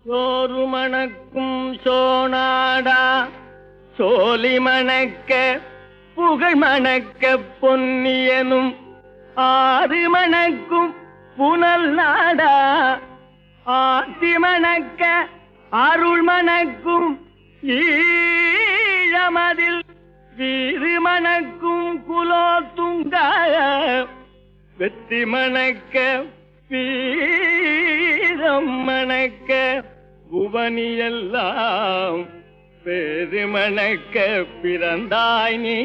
சோறு மணக்கும் சோனாடா சோலி மணக்க புகழ் மணக்க பொன்னியனும் ஆறு மணக்கும் புனல் நாடா ஆத்தி மணக்க அருள் மணக்கும் ஈழமதில் வீறு மணக்கும் குலோத்துங்க வெற்றி மணக்க வீரம் மணக்க புவனியெல்லாம் பெருமணக்க பிறந்தாய் நீ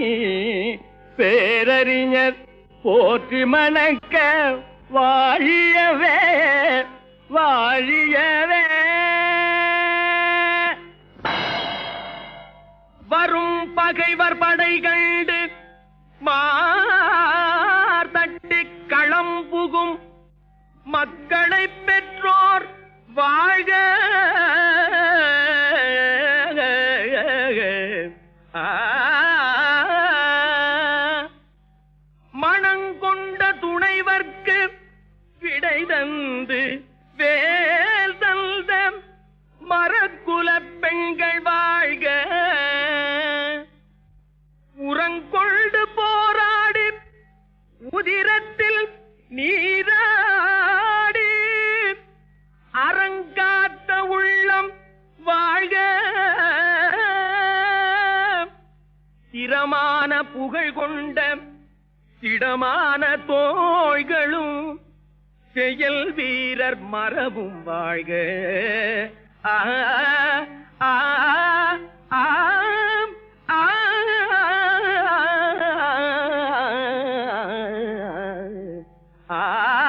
பேரறிஞர் போற்றி மணக்க வாழியவே வாழியவே வரும் பகைவர் படை கண்டு மார்தட்டி களம் புகும் மக்களை பெற்றோர் வாழ்க மணங்கொண்ட துணைவர்க்கு விடை தந்து வேல் தந்த மரக்குலப் பெண்கள் வாழ்க உரங்கொண்டு போராடி உதிரத்தில் நீராடி அரங்காத்த உள்ளம் வாழ்க திறமான புகழ் கொண்ட திடமான தோள்களும் செயல் வீரர் மரபும் வாழ்க ஆ ஆ ஆ ஆ ஆ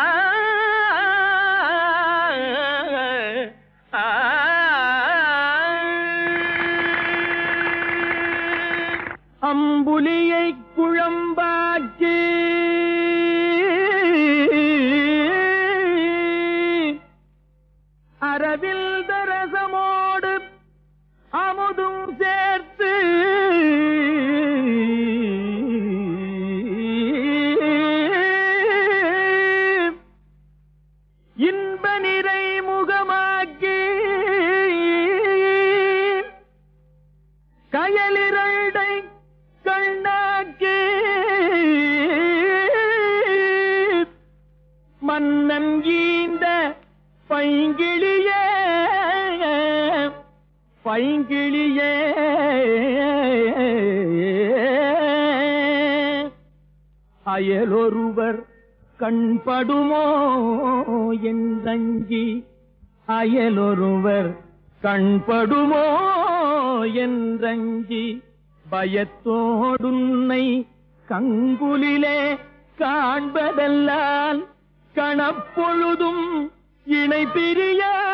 அம்புலியை குழம்பாக்கி அரவில் தரசமோடு அமுதும் சேர்த்து இன்ப நிறை முகமாக்கி கயலிரண்டை கண்ணாக்கி மன்னன் ஈந்த பைங்கிளியே பைங்கிளியே அயலொருவர் கண்படுமோ என்றங்கி அயலொருவர் கண்படுமோ என்றங்கி பயத்தோடுன்னை கங்குலிலே காண்பதல்லால் கணப்பொழுதும் இணை பிரியா